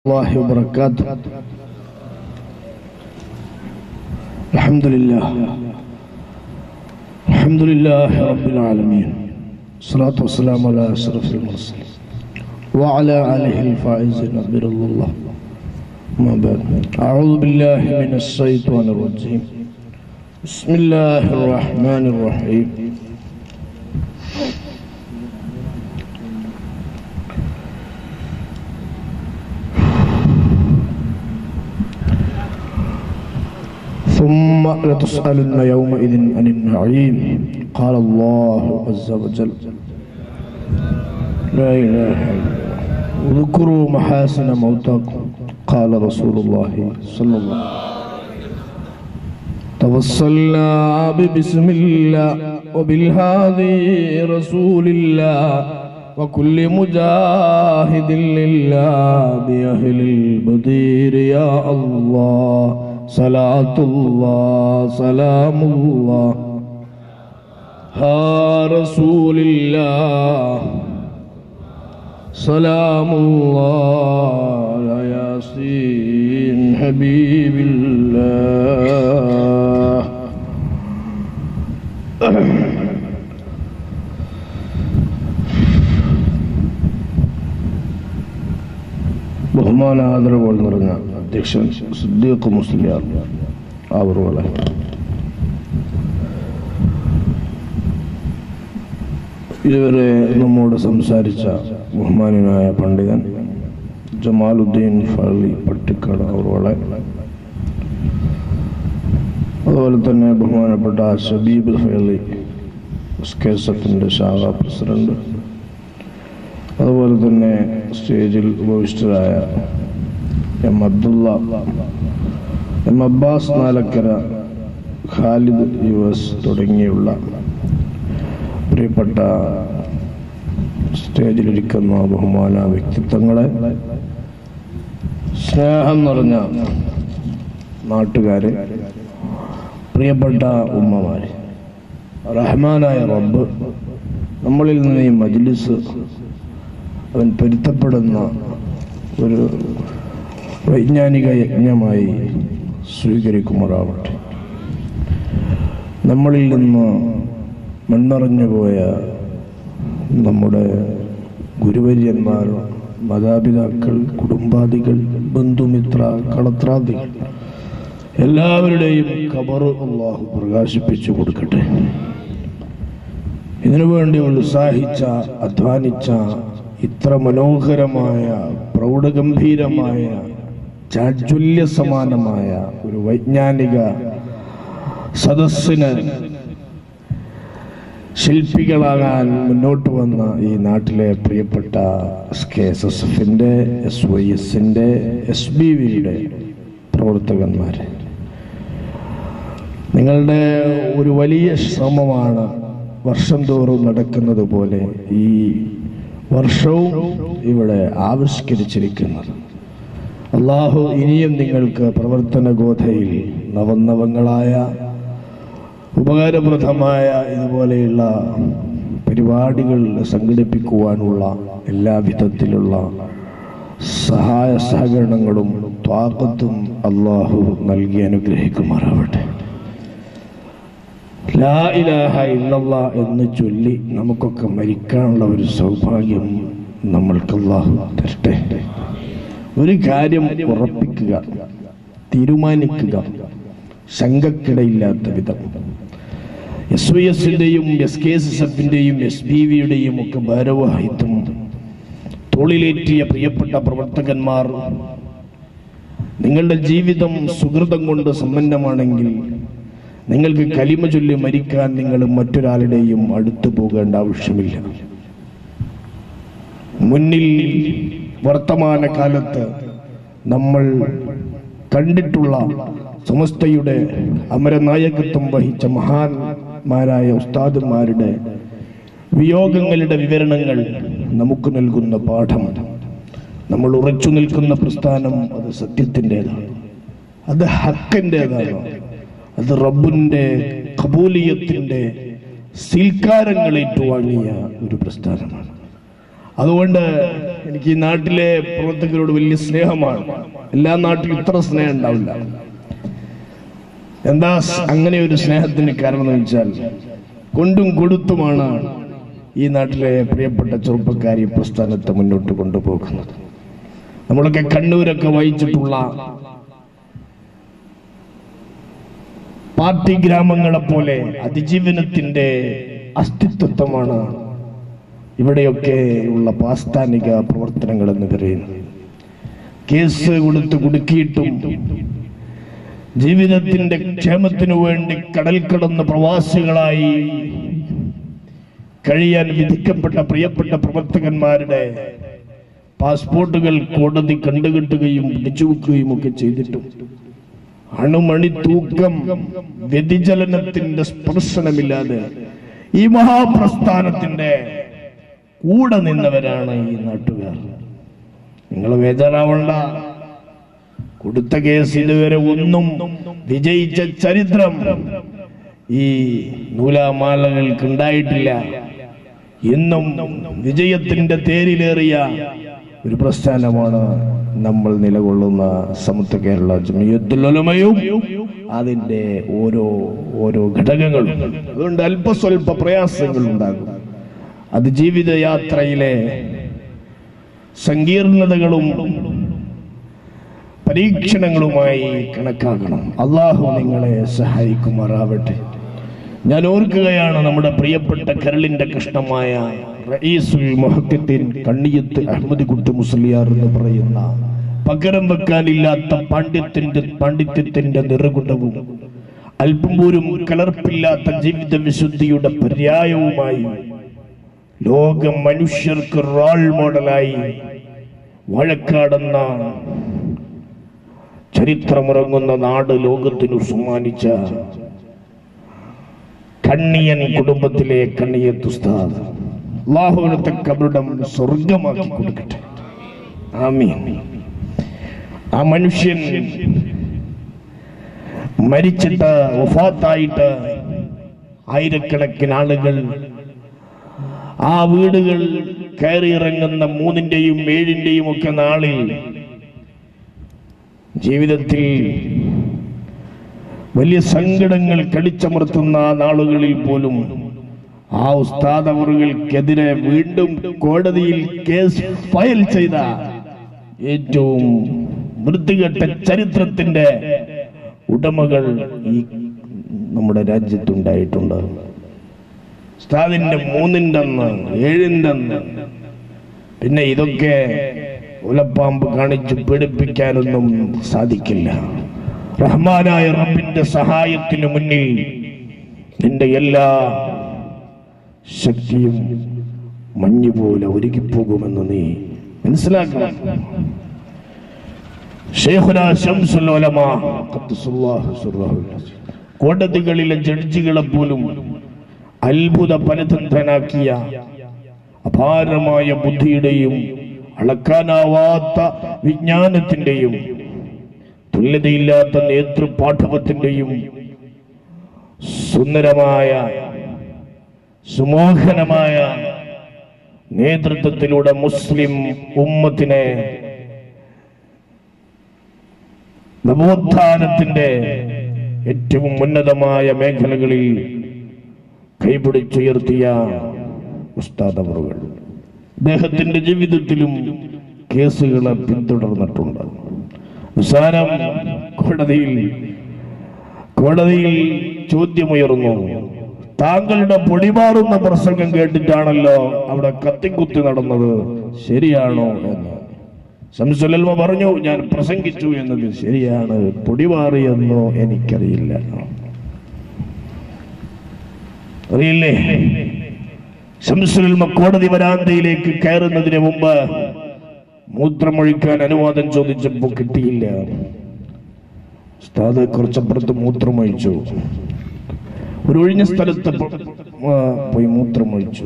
الله وبركاته الحمد لله الحمد لله رب العالمين الصلاة والسلام على أشرف المرسلين وعلى آله الفائزين برضا الله ما بعد أعوذ بالله من الشيطان الرجيم بسم الله الرحمن الرحيم ثم لتسألن يومئذ عن النعيم قال الله عز وجل لا إله إلا الله اذكروا محاسن موتاكم قال رسول الله صلى الله عليه وسلم توصلنا ببسم الله وبالهادي رسول الله وكل مجاهد لله بأهل البدير يا الله صلاة الله سلام الله ها رسول الله سلام الله على ياسين حبيب الله ബഹുമാനാദരവുകൾ നിറഞ്ഞ അധ്യക്ഷൻ സിദ്ദീഖ് മുസ്ലിയാർ അവറുകളെ ഇതുവരെ നമ്മോട് സംസാരിച്ച ബഹുമാനായ പണ്ഡിതൻ ജമാലുദ്ദീൻ ഫളി പട്ടിക്കാട് അവറുകളെ അതുപോലെ തന്നെ ബഹുമാനപ്പെട്ട ഷബീബ് ഫലി കേസത്തിൻ്റെ ശാഖ പ്രസിഡന്റ് അതുപോലെ തന്നെ സ്റ്റേജിൽ ഉപവിഷ്ടരായ M Abdulla M Abbas Nalakkara Khalid U S തുടങ്ങിയുള്ള പ്രിയപ്പെട്ട സ്റ്റേജിലിരിക്കുന്ന ബഹുമാന വ്യക്തിത്വങ്ങളെ സ്നേഹം നിറഞ്ഞ നാട്ടുകാരെ പ്രിയപ്പെട്ട ഉമ്മമാരെ റഹ്മാനായ റബ്ബ് നമ്മളിൽ നിന്ന് ഈ മജ്ലിസ് അവൻ പൊരുത്തപ്പെടുന്ന ഒരു വൈജ്ഞാനിക യജ്ഞമായി സ്വീകരിക്കുമാറാവട്ടെ നമ്മളിൽ നിന്ന് മൺമറഞ്ഞു പോയ നമ്മുടെ ഗുരുവര്യന്മാർ മാതാപിതാക്കൾ കുടുംബാദികൾ ബന്ധുമിത്ര കളത്രാദികൾ എല്ലാവരുടെയും കബർ അള്ളാഹു പ്രകാശിപ്പിച്ചു കൊടുക്കട്ടെ ഇതിനുവേണ്ടി ഉത്സാഹിച്ച അധ്വാനിച്ച ഇത്ര മനോഹരമായ പ്രൗഢഗംഭീരമായ ചാജ്വല്യ സമാനമായ ഒരു വൈജ്ഞാനിക സദസ്സിന് ശില്പികളാകാൻ മുന്നോട്ട് വന്ന ഈ നാട്ടിലെ പ്രിയപ്പെട്ട എസ് കെ എസ് എസ് എഫിൻ്റെ എസ് വൈ എസിൻ്റെ എസ് ബി വിയുടെ പ്രവർത്തകന്മാർ നിങ്ങളുടെ ഒരു വലിയ ശ്രമമാണ് വർഷം തോറും നടക്കുന്നത് പോലെ ഈ വർഷവും ഇവിടെ ആവിഷ്കരിച്ചിരിക്കുന്നത് അള്ളാഹു ഇനിയും നിങ്ങൾക്ക് പ്രവർത്തന ഗോധയിൽ നവനവങ്ങളായ ഉപകാരപ്രദമായ ഇതുപോലെയുള്ള പരിപാടികൾ സംഘടിപ്പിക്കുവാനുള്ള എല്ലാ വിധത്തിലുള്ള സഹായ സഹകരണങ്ങളും ത്വാക്കത്തും അള്ളാഹു നൽകി അനുഗ്രഹിക്കുമാറാവട്ടെ ലാ ഇലാഹ ഇല്ലല്ല എന്ന് ചൊല്ലി നമുക്കൊക്കെ മരിക്കാനുള്ള ഒരു സൗഭാഗ്യം നമ്മൾക്ക് അള്ളാഹു തരട്ടെ ഒരു കാര്യം ഉറപ്പിക്കുക തീരുമാനിക്കുക ശങ്കക്കിടയില്ലാത്ത വിധം എസ് വൈ എസിന്റെയും എസ് കെ എസ് എസ് എഫിന്റെയും എസ് ബി വിയുടെയും ഒക്കെ ഭാരവാഹിത്വം തോളിലേറ്റിയ പ്രിയപ്പെട്ട പ്രവർത്തകന്മാർ നിങ്ങളുടെ ജീവിതം സുഹൃതം കൊണ്ട് സമ്പന്നമാണെങ്കിൽ നിങ്ങൾക്ക് കലിമ ചൊല്ലി മരിക്കാൻ നിങ്ങൾ മറ്റൊരാളുടെയും അടുത്തു പോകേണ്ട ആവശ്യമില്ല മുന്നിൽ വർത്തമാന കാലത്ത് നമ്മൾ കണ്ടിട്ടുള്ള സമസ്തയുടെ അമരനായകത്വം വഹിച്ച മഹാന്മാരായ ഉസ്താദുമാരുടെ വിയോഗങ്ങളുടെ വിവരണങ്ങൾ നമുക്ക് നൽകുന്ന പാഠം നമ്മൾ ഉറച്ചു നിൽക്കുന്ന പ്രസ്ഥാനം അത് സത്യത്തിൻ്റെതാണ് അത് ഹക്കിൻ്റെതാണ് അത് റബ്ബിൻ്റെ കബൂലിയത്തിൻ്റെ സീൽക്കാരങ്ങൾ ഏറ്റുവാങ്ങിയ ഒരു പ്രസ്ഥാനമാണ് അതുകൊണ്ട് എനിക്ക് ഈ നാട്ടിലെ പ്രവർത്തകരോട് വലിയ സ്നേഹമാണ് എല്ലാ നാട്ടിലും ഇത്ര സ്നേഹം ഉണ്ടാവില്ല എന്താ സ് അങ്ങനെ ഒരു സ്നേഹത്തിന് കാരണം എന്ന് വെച്ചാൽ കൊണ്ടും കൊടുത്തുമാണ് ഈ നാട്ടിലെ പ്രിയപ്പെട്ട ചെറുപ്പക്കാരി പ്രസ്ഥാനത്തെ മുന്നോട്ട് കൊണ്ടുപോകുന്നത് നമ്മളൊക്കെ കണ്ണൂരൊക്കെ വഹിച്ചിട്ടുള്ള പാർട്ടി ഗ്രാമങ്ങളെ പോലെ അതിജീവനത്തിന്റെ അസ്തിത്വത്വമാണ് ഇവിടെയൊക്കെ ഉള്ള പാസ്ഥാനിക പ്രവർത്തനങ്ങൾ എന്ന് പറയുന്നത് കേസ് കൊടുത്ത് കുടുക്കിയിട്ടും ജീവിതത്തിന്റെ ക്ഷേമത്തിനു വേണ്ടി കടൽ കടന്ന് പ്രവാസികളായി കഴിയാൻ വിധിക്കപ്പെട്ട പ്രിയപ്പെട്ട പ്രവർത്തകന്മാരുടെ പാസ്പോർട്ടുകൾ കോടതി കണ്ടുകെട്ടുകയും പിടിച്ചുവെക്കുകയും ഒക്കെ ചെയ്തിട്ടും അണുമണി തൂക്കം വ്യതിചലനത്തിന്റെ സ്പർശനമില്ലാതെ ഈ മഹാപ്രസ്ഥാനത്തിന്റെ കൂടെ നിന്നവരാണ് ഈ നാട്ടുകാർ നിങ്ങൾ ബേജാറാവണ്ട കൊടുത്ത കേസ് ഇതുവരെ ഒന്നും വിജയിച്ച ചരിത്രം ഈ നൂലാമാലകൾക്ക് ഉണ്ടായിട്ടില്ല എന്നും വിജയത്തിന്റെ തേരിലേറിയ ഒരു പ്രസ്ഥാനമാണ് നമ്മൾ നിലകൊള്ളുന്ന സമത്വ കേരള ജമിയത്തുലമയും അതിന്റെ ഓരോ ഓരോ ഘടകങ്ങളും അതുകൊണ്ട് അല്പസ്വല്പ പ്രയാസങ്ങൾ ഉണ്ടാകും അത് ജീവിതയാത്രയിലെ സങ്കീർണതകളും പരീക്ഷണങ്ങളുമായി കണക്കാക്കണം അള്ളാഹു നിങ്ങളെ സഹായിക്കുമാറാവട്ടെ ഞാൻ ഓർക്കുകയാണ് നമ്മുടെ പ്രിയപ്പെട്ട കരളിന്റെ കഷ്ണമായ റഈസുൽ മുഹദ്ദിൻ കണ്ണിയത്ത് അഹമ്മദ് കുട്ടി മുസ്ലിയാർ എന്ന് പറയുന്ന പകരം വെക്കാനില്ലാത്ത പാണ്ഡ്യത്തിന്റെ പാണ്ഡിത്യത്തിന്റെ നിറകുടവും അല്പം പോലും കലർപ്പില്ലാത്ത ജീവിത വിശുദ്ധിയുടെ പര്യായവുമായി ലോക മനുഷ്യർക്ക് റോൾ മോഡലായി വഴക്കാടുന്ന ചരിത്രമുറങ്ങുന്ന നാട് ലോകത്തിനു സമ്മാനിച്ച കണ്ണിയൻ കുടുംബത്തിലെ കണ്ണിയത്ത് ഉസ്താദ് അള്ളാഹുവിനത്തെ കബറിടം സ്വർഗമാക്കി കൊടുക്കട്ടെ ആമീൻ ആ മനുഷ്യൻ മരിച്ചിട്ട് വഫാത്തായിട്ട് ആയിരക്കണക്കിന് ആളുകൾ ആ വീടുകൾ കയറിയിറങ്ങുന്ന മൂന്നിന്റെയും ഏഴിന്റെയും ഒക്കെ നാളിൽ ജീവിതത്തിൽ വലിയ സങ്കടങ്ങൾ കടിച്ചമർത്തുന്ന ആ നാളുകളിൽ പോലും ആ ഉസ്താദ് അവറുകൾക്കെതിരെ വീണ്ടും കോടതിയിൽ കേസ് ഫയൽ ചെയ്ത ഏറ്റവും വൃത്തികെട്ട ചരിത്രത്തിന്റെ ഉടമകൾ ഈ നമ്മുടെ രാജ്യത്തുണ്ടായിട്ടുണ്ട് ഉസ്താദിന്റെ മൂന്നിന്റെ അന്ന് ഏഴിന്റെ അന്ന് പിന്നെ ഇതൊക്കെ ഉലപ്പാമ്പ് കാണിച്ച് പീഡിപ്പിക്കാനൊന്നും സാധിക്കില്ല റഹ്മാനായ റബ്ബിന്റെ സഹായത്തിനു മുന്നിൽ നിന്റെ എല്ലാ ശക്തിയും മഞ്ഞ് പോലെ ഒരുകിപ്പോകുമെന്ന് നീ മനസ്സിലാക്കണം ഷേഖുന ശംസുൽ ഉലമ ഖദ്ദസുല്ലാഹു സിർറഹു കോടതികളിലെ ജഡ്ജികളെ പോലും അത്ഭുത പരതന്ത്രനാക്കിയ അപാരമായ ബുദ്ധിയുടെയും അളക്കാനാവാത്ത വിജ്ഞാനത്തിന്റെയും തുല്യതയില്ലാത്ത നേതൃപാഠവത്തിന്റെയും സുന്ദരമായ സുമോഹനമായ നേതൃത്വത്തിലൂടെ മുസ്ലിം ഉമ്മത്തിനെ നവോത്ഥാനത്തിന്റെ ഏറ്റവും ഉന്നതമായ മേഖലകളിൽ കൈപിടിച്ചുയർത്തിയ ഉസ്താദ് അവറുകൾ അദ്ദേഹത്തിന്റെ ജീവിതത്തിലും കേസുകളെ പിന്തുടർന്നിട്ടുണ്ട് അവസാനം കോടതിയിൽ കോടതിയിൽ ചോദ്യമുയർന്നു താങ്കളുടെ പൊടിമാറുന്ന പ്രസംഗം കേട്ടിട്ടാണല്ലോ അവിടെ കത്തിക്കുത്തി നടന്നത് ശരിയാണോ എന്ന് ശംസുലൽമ പറഞ്ഞു ഞാൻ പ്രസംഗിച്ചു എന്നത് ശരിയാണ് പൊടിമാറിയെന്നോ എനിക്കറിയില്ല അറിയില്ലേ ശംസുലൽമ കോടതി വരാന്തയിലേക്ക് കയറുന്നതിന് മുമ്പ് മൂത്രമൊഴിക്കാൻ അനുവാദം ചോദിച്ചപ്പോ കിട്ടിയില്ല ഉസ്താദ് കുറച്ചപ്പുറത്ത് മൂത്രമൊഴിച്ചു ഒരു ഒഴിഞ്ഞ സ്ഥലത്ത് പോ- ആ, പോയി മൂത്രമൊഴിച്ചു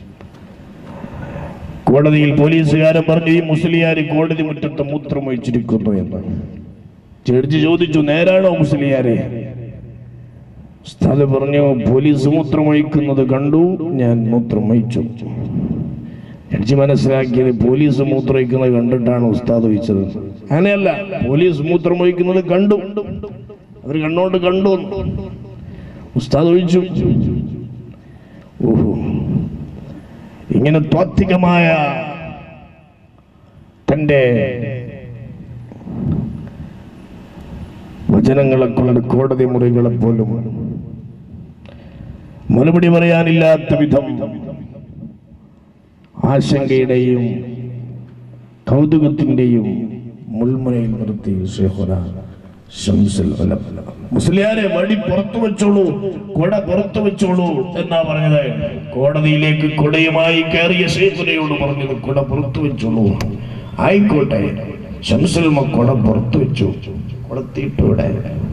കോടതിയിൽ പോലീസുകാരൻ പറഞ്ഞു ഈ മുസ്ലിയാര് കോടതി മുറ്റത്ത് മൂത്രമൊഴിച്ചിരിക്കുന്നു എന്ന് ജഡ്ജി ചോദിച്ചു നേരാണോ മുസ്ലിയാരെ ഉസ്താദ് പറഞ്ഞു പോലീസ് മൂത്രമൊഴിക്കുന്നത് കണ്ടു ഞാൻ മൂത്രമൊഴിച്ചു എനിക്ക് മനസ്സിലാക്കിയത് പോലീസ് മൂത്രമൊഴിക്കുന്നത് കണ്ടിട്ടാണ് ഉസ്താദ് ഒഴിച്ചത് അങ്ങനെയല്ല പോലീസ് മൂത്രം ഒഴിക്കുന്നത് കണ്ടു അവർ കണ്ണോണ്ട് കണ്ടു ഉസ്താദ് ഒഴിച്ചു ഓഹോ ഇങ്ങനെ ത്വാത്വികമായ തന്റെ വചനങ്ങളെ കൊണ്ട് കോടതി മുറികളെ പോലും മറുപടി പറയാനില്ലാത്ത വിധം ആശങ്കയുടെയും കൗതുകത്തിന്റെയും മുൾമുനയിൽ നിർത്തി ഷെഹുന ശംസുൽ ഉലമ. മുസ്ലിയാരെ വടി പുറത്തു വെച്ചോളൂ കൊട പുറത്തു വെച്ചോളൂ എന്നാ പറഞ്ഞത് കോടതിയിലേക്ക് കൊടയുമായി കയറിയ ഷെയ്ഖുനയോട് പറഞ്ഞത് കൊട പുറത്തു വെച്ചോളൂ ആയിക്കോട്ടെ ശംസുൽമ കൊട പുറത്തു വെച്ചു കൊടത്തിയിട്ടൂടെ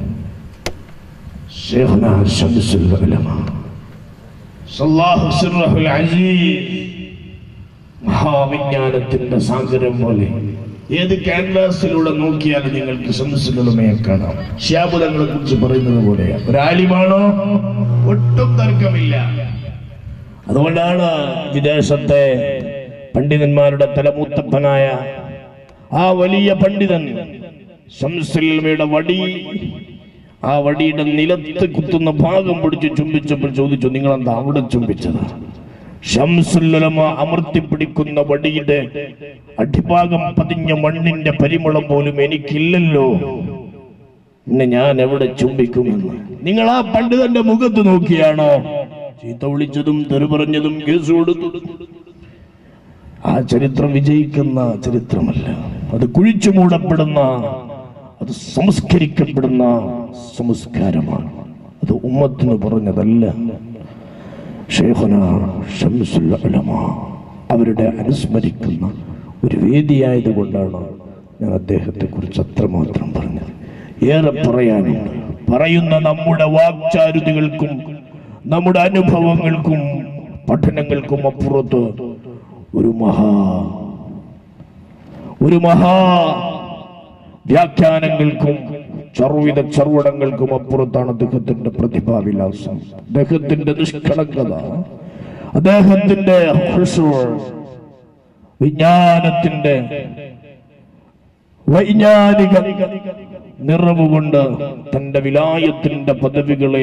ഷെയ്ഖുന ശംസുൽ ഉലമ. സല്ലാഹു സിർറഹുൽ അസീസ് മഹാവിജ്ഞാനത്തിന്റെ സാഗരം പോലെ ഏത് ക്യാൻവാസിലൂടെ നോക്കിയാലും നിങ്ങൾക്ക് സംസ്കൃതമയെ കാണാം ശ്യാബുലങ്ങളെ കുറിച്ച് പറയുന്നത് പോലെയാണ് ഒരാലിമാണോ ഒട്ടും തർക്കമില്ല അതുകൊണ്ടാണ് വിദേശത്തെ പണ്ഡിതന്മാരുടെ തലമൂത്തപ്പനായ ആ വലിയ പണ്ഡിതൻ ശംസുൽമയുടെ വടി ആ വടിയുടെ നിലത്ത് കുത്തുന്ന ഭാഗം പിടിച്ച് ചുംബിച്ചപ്പോൾ ചോദിച്ചു നിങ്ങൾ എന്താ അവിടെ ചുംബിച്ചത് ഷംസുല്ലമ അമർത്തിപ്പിടിക്കുന്ന വടിയുടെ അടിഭാഗം പതിഞ്ഞ മണ്ണിന്റെ പരിമളം പോലും എനിക്കില്ലല്ലോ പിന്നെ ഞാൻ എവിടെ ചുംബിക്കുമെന്ന് നിങ്ങൾ ആ പണ്ഡിതന്റെ മുഖത്ത് നോക്കിയാണോ ചീത്ത വിളിച്ചതും തെറി പറഞ്ഞതും കേസ് കൊടുത്തതും ആ ചരിത്രം വിജയിക്കുന്ന ചരിത്രമല്ല അത് കുഴിച്ചു മൂടപ്പെടുന്ന അത് സംസ്കരിക്കപ്പെടുന്ന സംസ്കാരമാണ് അത് ഉമ്മത്തിന് പറഞ്ഞതല്ല ഷെയ്ഖുന ഷംസുൽ ഉലമ അവരുടെ അനുസ്മരിക്കുന്ന ഒരു വേദിയായത് കൊണ്ടാണ് ഞാൻ അദ്ദേഹത്തെ കുറിച്ച് അത്രമാത്രം പറഞ്ഞത് ഏറെ പറയാനുണ്ട് പറയുന്ന നമ്മുടെ വാക്ചാരുതികൾക്കും നമ്മുടെ അനുഭവങ്ങൾക്കും പഠനങ്ങൾക്കും അപ്പുറത്ത് ഒരു മഹാ ഒരു മഹാ വ്യാഖ്യാനങ്ങൾക്കും ചർവിത ചർവടങ്ങൾക്കും അപ്പുറത്താണ് അദ്ദേഹത്തിന്റെ പ്രതിഭാവിലാസം അദ്ദേഹത്തിന്റെ നിഷ്കളങ്കത അദ്ദേഹത്തിന്റെ ഹുഷൂർ, വിജ്ഞാനത്തിന്റെ വൈജ്ഞാനിക നിറവുകൊണ്ട് തന്റെ വിലായത്തിന്റെ പദവികളെ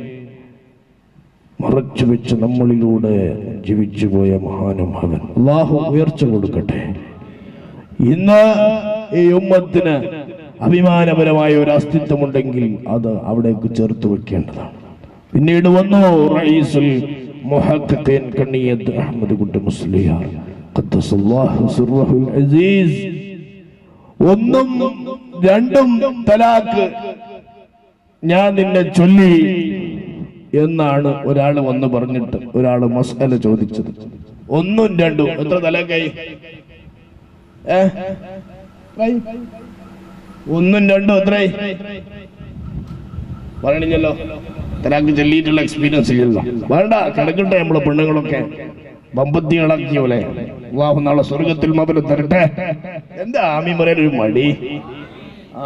മറച്ചു വെച്ച് നമ്മളിലൂടെ ജീവിച്ചുപോയ മഹാനുഭാവൻ അള്ളാഹു ഉയർച്ച കൊടുക്കട്ടെ ഇന്ന് ഈ ഉമ്മത്തിന് അഭിമാനപരമായ ഒരു അസ്തിത്വമുണ്ടെങ്കിൽ അത് അവിടേക്ക് ചേർത്ത് വെക്കേണ്ടതാണ് പിന്നീട് വന്നു റഈസുൽ മുഹഖഖീൻ കണ്ണിയത്ത് അഹമ്മദ് കുട്ടി മുസ്ലിയാർ ഖദ്ദസല്ലാഹു സിർറഹുൽ അസീസ് ഒന്നും രണ്ടും തലാക്ക് ഞാൻ നിന്നെ ചൊല്ലി എന്നാണ് ഒരാൾ വന്ന് പറഞ്ഞിട്ട് ഒരാൾ മസ്അല ചോദിച്ചത് ഒന്നും രണ്ടും എത്ര തലാക്കായി ഏ? എത്രയായി? ഒന്നും രണ്ടും എത്രയായി പറയണില്ലല്ലോ തലാക്ക് ചൊല്ലിയിട്ടുള്ള എക്സ്പീരിയൻസ് ഇല്ലല്ലോ വേണ്ട കിടക്കട്ടെ നമ്മളെ പെണ്ണുങ്ങളൊക്കെ ബമ്പത്തികളാക്കിയ പോലെ അള്ളാഹു നാളെ സ്വർഗത്തിൽ മബല് തരട്ടെ എന്താ ആമി പറയാൻ ഒരു മടി ആ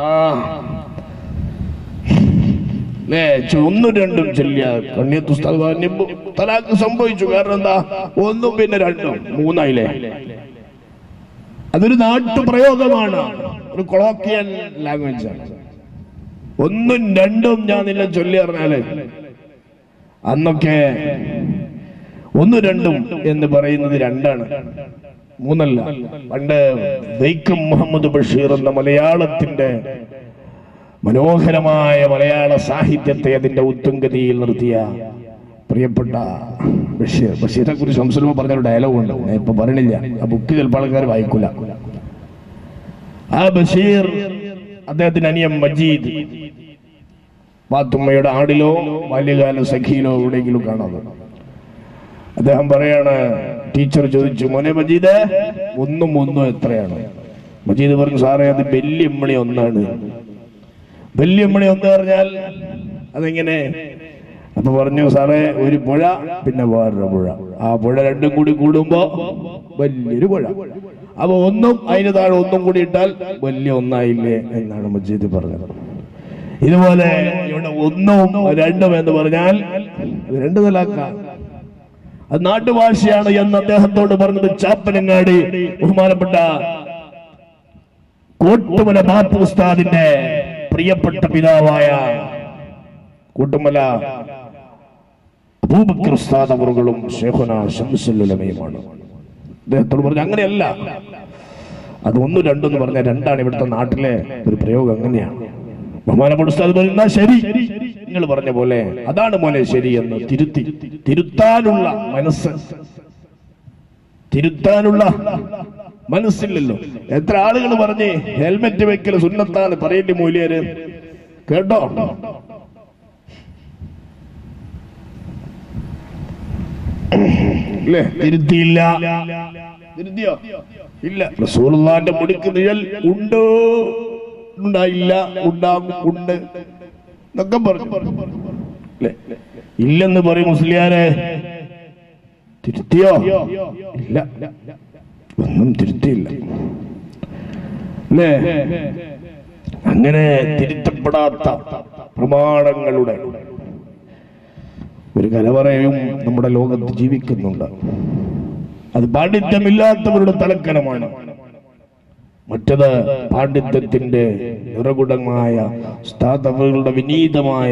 അല്ലേ ഒന്നും രണ്ടും ചെല്ലിയ കണ്ണിയത്ത് ഉസ്താദ് പറഞ്ഞു, തലാക്ക് സംഭവിച്ചു കാരണം എന്താ ഒന്നും പിന്നെ രണ്ടും മൂന്നായില്ലേ അതൊരു നാട്ടുപ്രയോഗമാണ് ഒരു കൊളോക്കിയൽ ലാംഗ്വേജ് ആണ് ഒന്നും രണ്ടും ഞാൻ നിന്നെ ചൊല്ലി പറഞ്ഞാല് അന്നൊക്കെ ഒന്നും രണ്ടും എന്ന് പറയുന്നത് രണ്ടാണ് മൂന്നല്ല പണ്ട് വൈക്കം മുഹമ്മദ് ബഷീർ എന്ന മലയാളത്തിന്റെ മനോഹരമായ മലയാള സാഹിത്യത്തെ അതിന്റെ ഉത്തുംഗതിയിൽ നിർത്തിയ പ്രിയപ്പെട്ട ബഷീർ ബഷീറെ കുറിച്ച് സംസ്കൃതം പറഞ്ഞ ഒരു ഡയലോഗ് ഉണ്ട് ഞാൻ ഇപ്പൊ പറയണില്ല ആ ബുക്ക് ചിലപ്പോൾ ആൾക്കാർ വായിക്കൂല ആ ബഷീർ അദ്ദേഹത്തിന്റെ അനിയൻ മജീദ് പാത്തുമ്മയുടെ ആടിലോ ബാല്യകാല സഖിയിലോ എവിടെയെങ്കിലും കാണാതെ അദ്ദേഹം പറയാണ് ടീച്ചർ ചോദിച്ചു മോനെ മജീദ് ഒന്നും ഒന്നും എത്രയാണ് മജീദ് പറഞ്ഞു സാറേ അത് വെല്ലുമ്മണി ഒന്നാണ് വെല്ലുമ്മണി ഒന്ന് പറഞ്ഞാൽ അതെങ്ങനെ അപ്പൊ പറഞ്ഞു സാറേ ഒരു പുഴ പിന്നെ വേറൊരു പുഴ ആ പുഴ രണ്ടും കൂടി കൂടുമ്പോ വലിയൊരു പുഴ അപ്പൊ ഒന്നും അതിന് താഴെ ഒന്നും കൂടി ഇട്ടാൽ വലിയ ഒന്നായില്ലേ എന്നാണ് മജീദ് പറഞ്ഞത് ഇതുപോലെ ഇവിടെ ഒന്നും രണ്ടും എന്ന് പറഞ്ഞാൽ അത് രണ്ട് നിലാക്ക അത് നാട്ടുഭാഷയാണ് എന്ന് അദ്ദേഹത്തോട് പറഞ്ഞത് ചാപ്പനങ്ങാടി ബഹുമാനപ്പെട്ട കോട്ടുമല ബാപ്പു ഉസ്താദിന്റെ പ്രിയപ്പെട്ട പിതാവായ കൂട്ടുമല അബൂബക്കർ ഉസ്താദ് അവറുകളും ഷേഖുന ഷംസുലുലമയുമാണ് അദ്ദേഹത്തോട് പറഞ്ഞു അങ്ങനെയല്ല അത് ഒന്നും രണ്ടെന്ന് പറഞ്ഞ രണ്ടാണ് ഇവിടുത്തെ നാട്ടിലെ ഒരു പ്രയോഗം അങ്ങനെയാണ് ബഹുമാനപ്പെട്ട ഉസ്താദ് പറഞ്ഞു "എന്നാ ശരി നിങ്ങൾ പറഞ്ഞ പോലെ അതാണ് മോനെ ശരി എന്ന് തിരുത്തി തിരുത്താനുള്ള മനസ്സ് തിരുത്താനുള്ള മനസ്സില്ലല്ലോ എത്ര ആളുകൾ പറഞ്ഞ് ഹെൽമെറ്റ് വെക്കൽ സുന്നത്താണ് പറയേണ്ടി മൂല്യര് കേട്ടോ ഇല്ലേ തിരുത്തിയില്ല തിരുത്തിയോ ഇല്ല റസൂലുള്ളാന്റെ മുടിക്ക് നിഴൽ ഉണ്ട് ഉണ്ടായില്ല ഉണ്ടാകും ഉണ്ട് എന്നൊക്കെ പറഞ്ഞു ഇല്ലേ ഇല്ലെന്ന് പറയും മുസ്ലിയാരെ തിരുത്തിയോ ഇല്ല ഒന്നും തിരുത്തിയില്ല അല്ലേ അങ്ങനെ തിരുത്തപ്പെടാത്ത പ്രമാണങ്ങളുടെ ഒരു കലവറയും നമ്മുടെ ലോകത്ത് ജീവിക്കുന്നുണ്ട് അത് പാണ്ഡിത്യമില്ലാത്തവരുടെ തലക്കനമാണ് മറ്റത് പാണ്ഡിത്യത്തിന്റെ നിറകുടമായ സ്ഥാപകളുടെ വിനീതമായ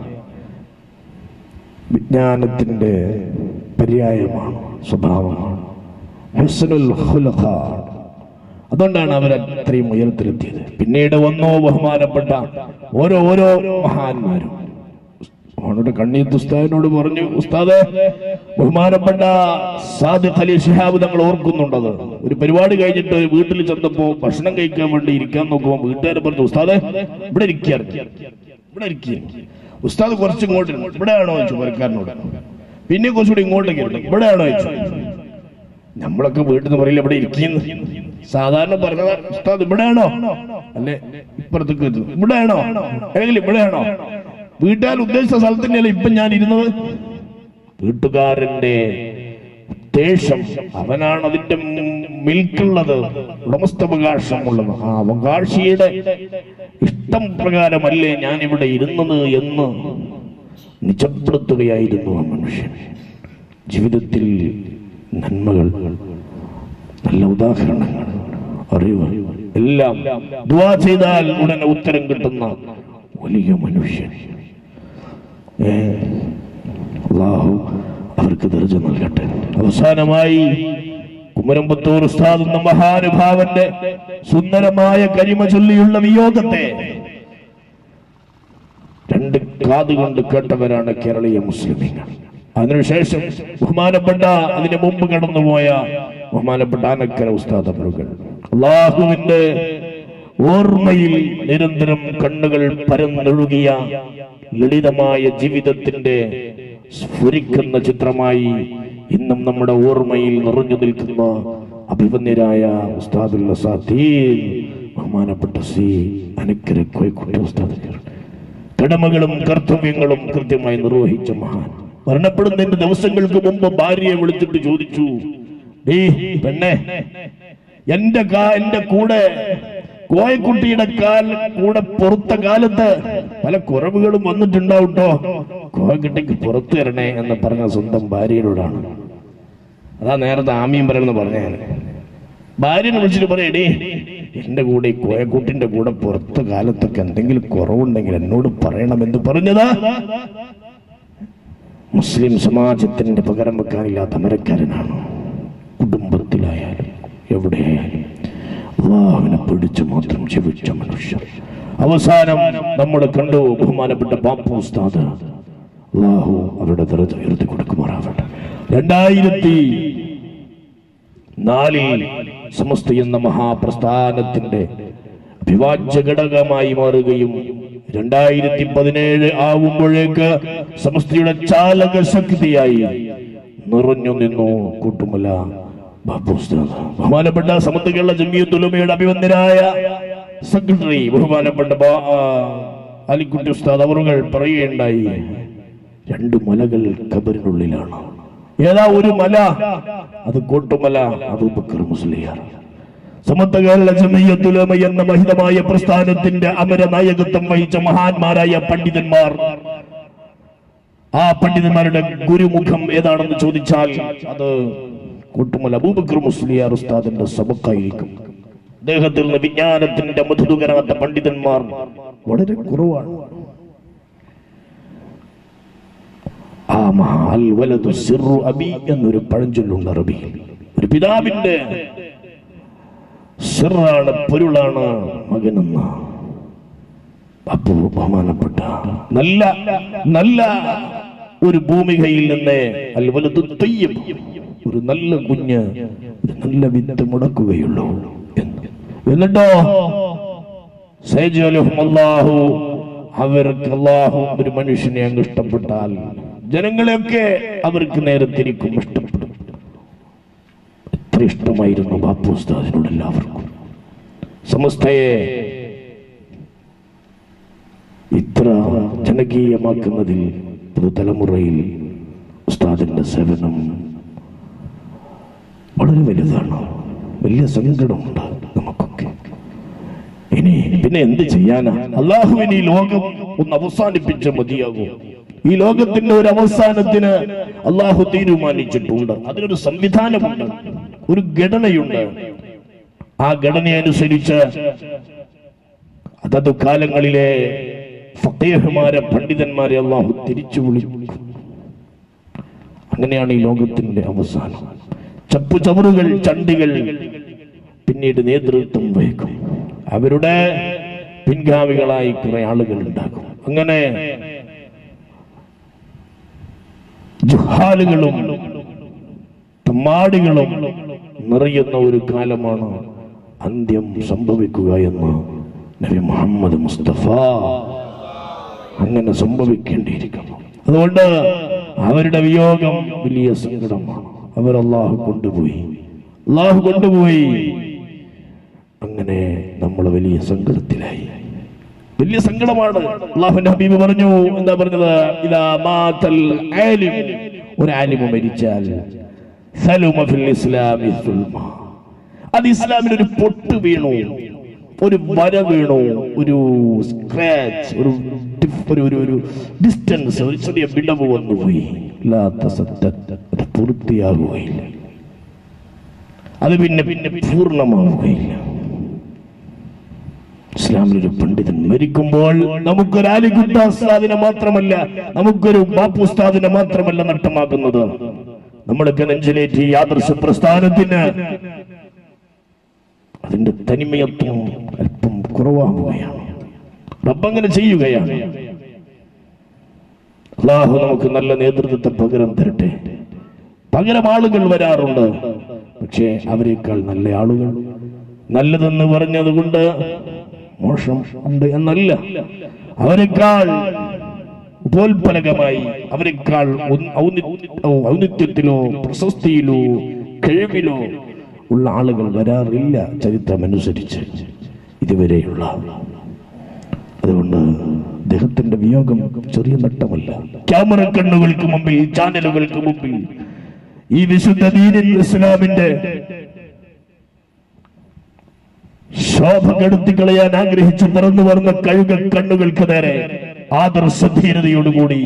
വിജ്ഞാനത്തിന്റെ പര്യായമാണ് സ്വഭാവമാണ് ഹുസ്നുൽ ഖുലുഖ. അതുകൊണ്ടാണ് അവർ അത്രയും ഉയരത്തിലെത്തിയത് പിന്നീട് വന്നോ ബഹുമാനപ്പെട്ട ഓരോ ഓരോ മഹാന്മാരും അവനോട് കണ്ണീത്ത് ഉസ്താദിനോട് പറഞ്ഞു ഉസ്താദ് ബഹുമാനപ്പെട്ട സാദിഖ് അലി ഷിഹാബ് തങ്ങൾ ഓർക്കുന്നുണ്ടത് ഒരു പരിപാടി കഴിഞ്ഞിട്ട് വീട്ടിൽ ചെന്നപ്പോ ഭക്ഷണം കഴിക്കാൻ വേണ്ടി ഇരിക്കാൻ നോക്കുമ്പോ വീട്ടുകാരെ പറഞ്ഞു ഉസ്താദ് ഇവിടെ ഇരിക്കാറ് ഇവിടെ ഇരിക്കുക ഉസ്താദ് കുറച്ച് ഇങ്ങോട്ട് ഇരുന്നു. ഇവിടെയാണോ ചോദിച്ചു പരക്കാരനോട് പിന്നെ കുറച്ചുകൂടി ഇങ്ങോട്ടേക്ക് ഇരുന്നു ഇവിടെയാണോ ചോദിച്ചു നമ്മളൊക്കെ വീട്ടിൽ നിന്ന് പറയില്ല ഇവിടെ ഇരിക്കുന്നു സാധാരണ പറഞ്ഞത് ഉസ്താദ് ഇവിടെയാണോ അല്ലെ ഇപ്പുറത്തേക്ക് ഇരുന്നു. ഇവിടെയാണോ അല്ലെങ്കിൽ ഇവിടെയാണോ വീട്ടുകാർ ഉദ്ദേശിച്ച സ്ഥലത്ത് തന്നെയല്ലേ ഇപ്പൊ ഞാൻ ഇരുന്നത് വീട്ടുകാരന്റെ ഉദ്ദേശം അവനാണ് അതിന്റെ മിൽക്കുള്ളത് ഉടമസ്ഥാവകാശമുള്ളത് ആ അവകാശിയുടെ ഇഷ്ടം പ്രകാരമല്ലേ ഞാൻ ഇവിടെ ഇരുന്നത് എന്ന് നിജപ്പെടുത്തുകയായിരുന്നു ആ മനുഷ്യൻ ജീവിതത്തിൽ നന്മകൾ നല്ല ഉദാഹരണങ്ങൾ അറിവ് എല്ലാം ദുവാ ചെയ്താൽ ഉടനെ ഉത്തരം കിട്ടുന്ന വലിയ മനുഷ്യൻ ഏ, അള്ളാഹു അവർക്ക് ദർജ നൽകട്ടെ അവസാനമായി കുമരമ്പത്തൂർ ഉസ്താദ് എന്ന മഹാനുഭാവന്റെ സുന്ദരമായ കരിമ ചൊല്ലിയുള്ള വിയോഗത്തെ രണ്ട് കാതുകൊണ്ട് കേട്ടവരാണ് കേരളീയ മുസ്ലിമീങ്ങൾ അതിനുശേഷം ബഹുമാനപ്പെട്ട അതിന് മുമ്പ് കടന്നുപോയ ബഹുമാനപ്പെട്ട ആനക്കര ഉസ്താദ് അവറുകൾ അള്ളാഹുവിന്റെ ഓർമ്മയിൽ നിരന്തരം കണ്ണുകൾ പരന്നൊഴുകിയ ലളിതമായ ജീവിതത്തിന്റെ സ്ഫുരിക്കുന്ന ചിത്രമായി ഇന്നും നമ്മുടെ ഓർമ്മയിൽ നിറഞ്ഞു നിൽക്കുന്ന അഭിമന്യരായ ഉസ്താദുൽ അസാദീൻ ബഹുമാനപ്പെട്ട സി അനക്കര കോഴിക്കോട്ടെ ഉസ്താദ് കടമകളും കർത്തവ്യങ്ങളും കൃത്യമായി നിർവഹിച്ച മഹാൻ മരണപ്പെടുന്നതിന്റെ ദിവസങ്ങൾക്ക് മുമ്പ് ഭാര്യയെ വിളിച്ചിട്ട് ചോദിച്ചു "ഡീ പെണ്ണെ എന്റെ കാ എന്റെ കൂടെ കോയക്കുട്ടിയുടെ കാൽ കൂടെ പുറത്ത കാലത്ത് പല കുറവുകളും വന്നിട്ടുണ്ടാവും ട്ടോ കോയക്കുട്ടിക്ക് പുറത്തു തരണേ എന്ന് പറഞ്ഞ സ്വന്തം ഭാര്യയോടാണ് അതാ നേരത്തെ ആമിയും പറയുന്നത് പറഞ്ഞ ഭാര്യനെ വിളിച്ചിട്ട് പറയടേ എന്റെ കൂടെ ഈ കോയക്കുട്ടിന്റെ കൂടെ പുറത്ത കാലത്തൊക്കെ എന്തെങ്കിലും കുറവുണ്ടെങ്കിൽ എന്നോട് പറയണമെന്ന് പറഞ്ഞതാ മുസ്ലിം സമാജത്തിന്റെ പകരം വെക്കാനില്ലാത്ത അമരക്കാരനാണ് കുടുംബത്തിലായാലും എവിടെയായാലും അള്ളാഹുവിനെ പിടിച്ചു മാത്രം ജീവിച്ച മനുഷ്യർ അവസാനം നമ്മൾ കണ്ടു ബഹുമാനപ്പെട്ട ബാപ്പു ഉസ്താദ് അള്ളാഹു അവരുടെ ദറജ ഉയർത്തി കൊടുക്കുമാറാവട്ടെ രണ്ടായിരത്തി നാലിൽ സമസ്ത എന്ന മഹാപ്രസ്ഥാനത്തിന്റെ അഭിവാജ്യ ഘടകമായി മാറുകയും രണ്ടായിരത്തി പതിനേഴ് ആവുമ്പോഴേക്ക് സമസ്തയുടെ ചാലക ശക്തിയായി നിറഞ്ഞു നിന്നു കൂട്ടുമല ബാബു ഉസ്താദ്. ബഹുമാനപ്പെട്ട സമത്വ കേരള ജമിയത്തുലമയുടെ അഭിവന്ദനായ സെക്രട്ടറി ബഹുമാനപ്പെട്ട ബാ- ആ, അലിക്കുട്ടി ഉസ്താദ് അവറുകൾ പറയുകയുണ്ടായി രണ്ട് മലകൾ കബറിനുള്ളിലാണ് ഏതാ ഒരു മല അത് കോട്ടുമല അബൂബക്കർ മുസ്ലിയാർ സമത്വ കേരള ജമയ്യത്തുലമ എന്ന മഹിതമായ പ്രസ്ഥാനത്തിന്റെ അമര നായകത്വം വഹിച്ച മഹാന്മാരായ പണ്ഡിതന്മാർ ആ പണ്ഡിതന്മാരുടെ ഗുരുമുഖം ഏതാണെന്ന് ചോദിച്ചാൽ അത് കൂട്ടുമൽ അബൂബക്കർ മുസ്ലിയാർ ഉസ്താദിന്റെ സബക്കായിരിക്കും അദ്ദേഹത്തിൽ നിന്ന് വിജ്ഞാനത്തിന്റെ മധുതുകരാത്ത പണ്ഡിതന്മാർ വളരെ കുറവാണ് ആ മഹാ അൽ വലതു സിറു അബി എന്നൊരു പഴഞ്ചൊല്ലുണ്ട് അറബിയിൽ ഒരു പിതാവിന്റെ സിറാണ് പൊരുളാണ് മകനെന്ന അപ്പു ബഹുമാനപ്പെട്ട നല്ല നല്ല ഒരു ഭൂമികയിൽ നിന്ന് അൽ വലതു തയ്യബ് ഒരു നല്ല കുഞ്ഞ് ഒരു നല്ല വിത്ത് മുടക്കുകയുള്ളൂ എന്ന് എന്നിട്ടോ സേജലുഹും അല്ലാഹു അവർക്ക് അള്ളാഹു ഒരു മനുഷ്യനെ അങ്ങ് ഇഷ്ടപ്പെട്ടാൽ ജനങ്ങളെയൊക്കെ അവർക്ക് നേരെ തിരിക്കും ഇഷ്ടപ്പെടും എത്ര ഇഷ്ടമായിരുന്നു ബാപ്പു ഉസ്താദിനോട് എല്ലാവർക്കും സമസ്തയെ ഇത്ര ജനകീയമാക്കുന്നതിൽ പുതുതലമുറയിൽ ഉസ്താദിന്റെ സേവനം വളരെ വലുതാണ് വലിയ സങ്കടമുണ്ട് നമുക്കൊക്കെ ഇനി പിന്നെ എന്ത് ചെയ്യാനാ അള്ളാഹുവിന് ഈ ലോകം ഒന്ന് അവസാനിപ്പിച്ച മതിയാകും ഈ ലോകത്തിന്റെ ഒരു അവസാനത്തിന് അള്ളാഹു തീരുമാനിച്ചിട്ടുണ്ട് അതിനൊരു സംവിധാനമുണ്ട് ഒരു ഘടനയുണ്ട് ആ ഘടനയനുസരിച്ച് അതത് കാലങ്ങളിലെ ഫത്തേഹമാരെ പണ്ഡിതന്മാരെ അള്ളാഹു തിരിച്ചു വിളിക്കും അങ്ങനെയാണ് ഈ ലോകത്തിന്റെ അവസാനം ചപ്പു ചവറുകൾ ചണ്ടികൾ പിന്നീട് നേതൃത്വം വഹിക്കും അവരുടെ പിൻഗാമികളായി കുറെ ആളുകൾ ഉണ്ടാകും അങ്ങനെ ജുഹാലുകളും തമ്മാടികളും നിറയുന്ന ഒരു കാലമാണ് അന്ത്യം സംഭവിക്കുക എന്ന് നബി മുഹമ്മദ് മുസ്തഫ അങ്ങനെ സംഭവിക്കേണ്ടിയിരിക്കുന്നു അതുകൊണ്ട് അവരുടെ വിയോഗം വലിയ സങ്കടമാണ് അവർ അള്ളാഹു കൊണ്ടുപോയി അള്ളാഹു കൊണ്ടുപോയി അങ്ങനെ നമ്മൾ വലിയ സങ്കടത്തിലായി വലിയ സങ്കടമാണ് അള്ളാഹുന്റെ ഹബീബ് പറഞ്ഞു എന്താ പറഞ്ഞത് ഇതാ മാതൽ ആലിം ഒരു ആലിമ് മരിച്ചാൽ സലുമ ഫിൽ ഇസ്ലാമി സുൽമ അത് ഇസ്ലാമിൽ ഒരു പൊട്ട് വീണു ഒരു വര വീണു ഒരു സ്ക്രാച്ച് ഒരു ഡിഫ്- ഒരു ഒരു ഒരു ഡിസ്റ്റൻസ് ഒരു ചെറിയ വിടവ് വന്നുപോയി ഇല്ലാത്ത സത്യം അത് പൂർത്തിയാകുകയില്ല അത് പിന്നെ പിന്നെ പൂർണ്ണമാവുകയില്ല ഇസ്ലാമിലൊരു പണ്ഡിതൻ മരിക്കുമ്പോൾ നമുക്കൊരു അലിഗുദ്ദ ഉസ്താദിനെ മാത്രമല്ല നമുക്കൊരു ബാപ്പു ഉസ്താദിനെ മാത്രമല്ല നഷ്ടമാക്കുന്നത് നമ്മളൊക്കെ നെഞ്ചിലേറ്റി ഈ ആദർശ പ്രസ്ഥാനത്തിന് അതിന്റെ തനിമയത്വം അല്പം കുറവാകുകയാണ് റബ്ബങ്ങനെ ചെയ്യുകയാണ് അള്ളാഹു നമുക്ക് നല്ല നേതൃത്വത്തെ പകരം തരട്ടെ പകരം ആളുകൾ വരാറുണ്ട് പക്ഷേ അവരെക്കാൾ നല്ല ആളുകൾ നല്ലതെന്ന് പറഞ്ഞത് കൊണ്ട് മോശം ഉണ്ട് എന്നല്ല അവരെക്കാൾ ഉപോത്പലകമായി അവരെക്കാൾ ഉൻ- ഔന്നി- ഔ- ഔന്നിത്യത്തിലോ പ്രശസ്തിയിലോ കഴിവിലോ ഉള്ള ആളുകൾ വരാറില്ല ചരിത്രമനുസരിച്ച് ഇതുവരെയുള്ള അതുകൊണ്ട് അദ്ദേഹത്തിന്റെ വിയോഗം ചെറിയ നട്ടമല്ല ക്യാമറ കണ്ണുകൾക്ക് മുമ്പിൽ ചാനലുകൾക്ക് മുമ്പിൽ ഈ വിശുദ്ധ ദീനിൽ ഇസ്ലാമിന്റെ ശോഭ കെടുത്തി കളയാൻ ആഗ്രഹിച്ചു തുറന്നു വരുന്ന കഴുക കണ്ണുകൾക്ക് നേരെ ആദർശ ധീരതയോടുകൂടി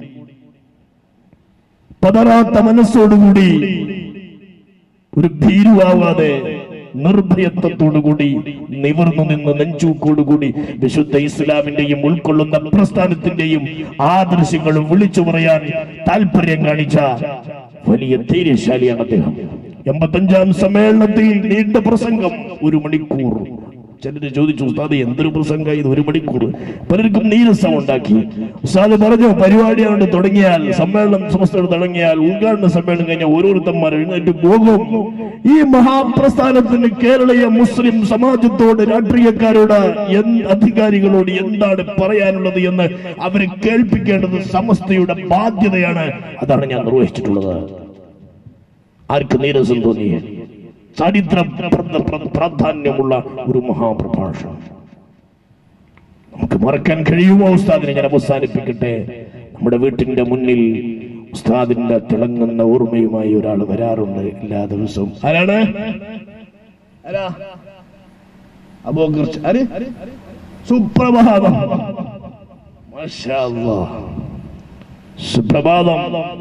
പതറാത്ത മനസ്സോടുകൂടി ഒരു ഭീരുവാവാതെ നിർഭയത്വത്തോടുകൂടി നിവർന്നു നിന്ന് നെഞ്ചൂക്കോടുകൂടി വിശുദ്ധ ഇസ്ലാമിന്റെയും ഉൾക്കൊള്ളുന്ന പ്രസ്ഥാനത്തിന്റെയും ആദർശങ്ങളും വിളിച്ചു പറയാൻ താല്പര്യം കാണിച്ച വലിയ ധൈര്യശാലിയാണ് അദ്ദേഹം എൺപത്തഞ്ചാം സമ്മേളനത്തിൽ നീണ്ട പ്രസംഗം ഒരു മണിക്കൂർ ചിലര് ചോദിച്ചു ഉസ്താദ് എന്തൊരു പ്രസംഗം ഇത് ഒരു മണിക്കൂർ പലർക്കും നീരസം ഉണ്ടാക്കി ഉസ്താദ് പറഞ്ഞു പരിപാടി അവിടെ തുടങ്ങിയാൽ സമ്മേളനം സമസ്തം തുടങ്ങിയാൽ ഉദ്ഘാടന സമ്മേളനം കഴിഞ്ഞാൽ ഓരോരുത്തന്മാർ എഴുന്നേറ്റ് പോകും ഈ മഹാപ്രസ്ഥാനത്തിന് കേരളീയ മുസ്ലിം സമാജത്തോട് രാഷ്ട്രീയക്കാരോട് എന്ത് അധികാരികളോട് എന്താണ് പറയാനുള്ളത് എന്ന് അവരെ കേൾപ്പിക്കേണ്ടത് സമസ്തയുടെ ബാധ്യതയാണ് അതാണ് ഞാൻ നിർവഹിച്ചിട്ടുള്ളത് ആർക്ക് നീരസം തോന്നിയേ ചരിത്ര പ്ര- പ്ര- പ്രാധാന്യമുള്ള ഒരു മഹാപ്രഭാഷണം നമുക്ക് മറക്കാൻ കഴിയുമോ ഉസ്താദിനെ ഞാൻ അവസാനിപ്പിക്കട്ടെ നമ്മുടെ വീട്ടിന്റെ മുന്നിൽ ഉസ്താദിന്റെ തിളങ്ങുന്ന ഓർമ്മയുമായി ഒരാൾ വരാറുണ്ട് എല്ലാ ദിവസവും ആരാണ് ആരാ? അബൂബക്കർ ച- ആര്? സുപ്രഭാതം മാഷാ അല്ലാഹ്. സുപ്രഭാതം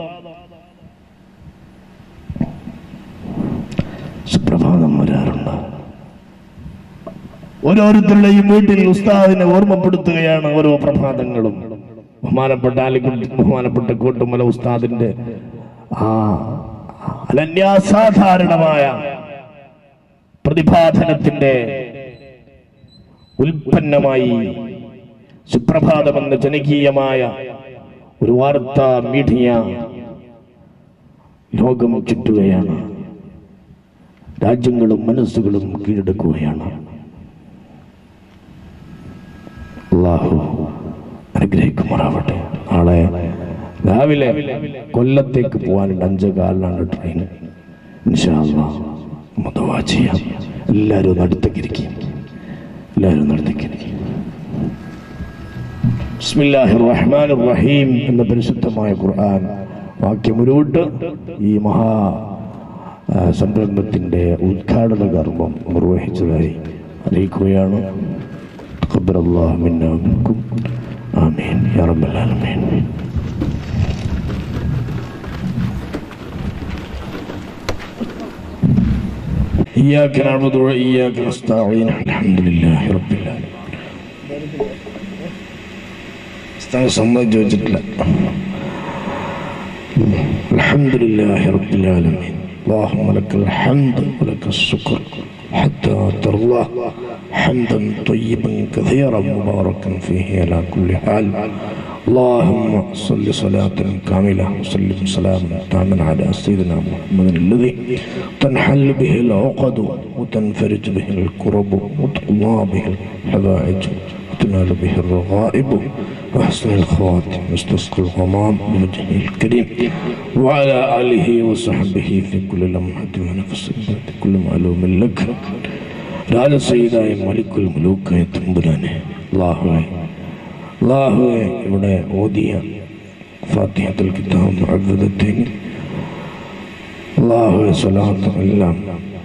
സുപ്രഭാതം വരാറുണ്ട് ഓരോരുത്തരുടെയും വീട്ടിൽ ഉസ്താദിനെ ഓർമ്മപ്പെടുത്തുകയാണ് ഓരോ പ്രഭാതങ്ങളും ബഹുമാനപ്പെട്ട ആലിക്കുട്ടി ബഹുമാനപ്പെട്ട കൂട്ടുമല ഉസ്താദിന്റെ ആ അനന്യാസാധാരണമായ പ്രതിഭാധനത്തിന്റെ ഉൽപ്പന്നമായി സുപ്രഭാതമെന്ന ജനകീയമായ ഒരു വാർത്താ മീഡിയ ലോകം ചുറ്റുകയാണ് രാജ്യങ്ങളും മനസ്സുകളും കീഴടക്കുകയാണ് അള്ളാഹു അനുഗ്രഹിക്കുമാറാവട്ടെ നാളെ രാവിലെ കൊല്ലത്തേക്ക് പോകാനുണ്ട് അഞ്ച് കാലിലാണ് ട്രെയിൻ മുതവാ ചെയ്യാം എല്ലാവരും ഒന്ന് അടുത്തേക്ക് ഇരിക്കും എല്ലാവരും ഒന്ന് അടുത്തേക്ക് ഇരിക്കും ബിസ്മില്ലാഹിർ റഹ്മാനിർ റഹീം എന്ന പരിശുദ്ധമായ ഖുർആൻ വാക്യം ഉരുവിട്ട് ഈ മഹാ ആ, സംരംഭത്തിന്റെ ഉദ്ഘാടന കർമ്മം നിർവഹിച്ചതായി അറിയിക്കുകയാണ് تقبل الله منا ومنكم آمين يا رب العالمين إياك نعبد وإياك نستعين الحمد لله رب العالمين ഉസ്താദ് സമ്മതിച്ചു വെച്ചിട്ടില്ല الحمد لله رب العالمين اللهم لك الحمد ولك الشكر حتى ترضى حمدا طيبا كثيرا مباركا فيه على كل حال اللهم صل صلاة كاملة وسلم سلاما تاما على سيدنا محمد الذي تنحل به العقد وتنفرج به الكرب وتقضى به الحوائج وتنال به الرغائب وحسن الخواتم واستسقى الغمام بوجهه الكريم وعلى آله وصحبه في كل لمحة ونفس في كل معلوم لك രാജസീതായ മലിക്കുൽ മുലൂക്കായ തമ്പുരാനെ അള്ളാഹുവെ അള്ളാഹുവെ ഇവിടെ ഓതിയ ഫാത്തിഹത്തുൽ കിതാബ് മുഅവ്വദത്തേക്ക് അള്ളാഹുവെ സ്വലാത്തും എല്ലാം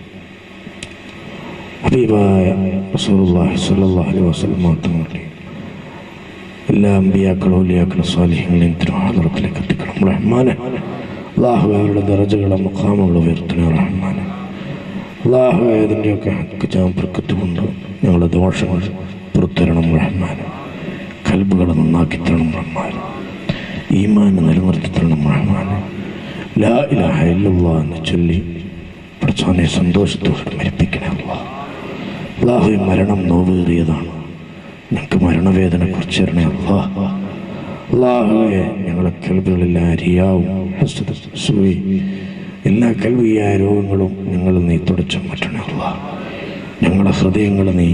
ഹബീബായ റസൂലുള്ളാഹി സ്വല്ലല്ലാഹു അലൈഹി വസല്ലം തങ്ങളുടെ എല്ലാ അമ്പിയാക്കളും ഔലിയാക്കളും സ്വാലിഹ്യങ്ങളെയും തിരുവാതിരത്തിലേക്ക് എത്തിക്കണം റഹ്മാനെ അള്ളാഹു അവരുടെ ദറജകളും മുഖാമുകളും ഉയർത്തണ റഹ്മാനെ അള്ളാഹു അതിൻ്റെയൊക്കെ ഹക്ക് ചാമ്പർക്കത്ത് കൊണ്ട് ഞങ്ങളുടെ ദോഷങ്ങൾ പുറത്തരണം റഹ്മാൻ കൽബുകളെ നന്നാക്കി തരണം റഹ്മാൻ ഈമാനെ നിലനിർത്തി തരണം റഹ്മാൻ ലാ ഇലാഹ ഇല്ലല്ലാ എന്ന് ചൊല്ലി പഠിച്ചവനെ സന്തോഷത്തോടെ മരിപ്പിക്കണേ അള്ളാഹ് അള്ളാഹു മരണം നോവേറിയതാണ് ഞങ്ങൾക്ക് മരണവേദന കുറിച്ച് തരണേ അള്ളാഹ് അള്ളാഹുവെ ഞങ്ങളെ കൽബുകളെല്ലാം അരിയാവും ഹസ്ദ്, സൂയി എല്ലാ കൽവിയായ രോഗങ്ങളും ഞങ്ങൾ നീ തുടച്ചു മാറ്റണേ അള്ളാഹ് ഞങ്ങളുടെ ഹൃദയങ്ങൾ നീ